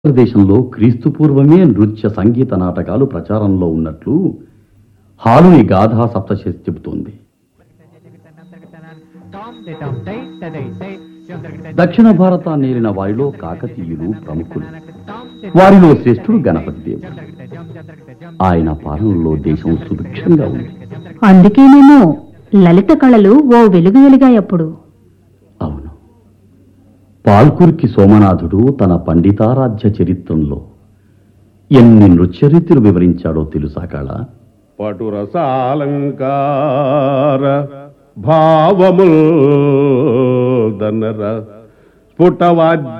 భారతదేశంలో క్రీస్తు పూర్వమే నృత్య సంగీత నాటకాలు ప్రచారంలో ఉన్నట్లు హాలుని గాథా సప్తశతి చెబుతోంది దక్షిణ భారతాన్ని ఏలిన వారిలో కాకతీయులు ప్రముఖులు వారిలో శ్రేష్ఠుడు గణపతి దేవుడు ఆయన పాలనలో దేశం సుభిక్షంగా ఉంది అందుకేనేమో లలిత కళలు ఓ వెలుగు వెలిగాయప్పుడు అవును పాల్కుర్కి సోమనాథుడు తన పండితారాధ్య చరిత్రంలో ఎన్ని నృత్యరీతులు వివరించాడో తెలుసా కాళ పటురసాలంకార భావముల్ దనర స్ఫుటవాద్య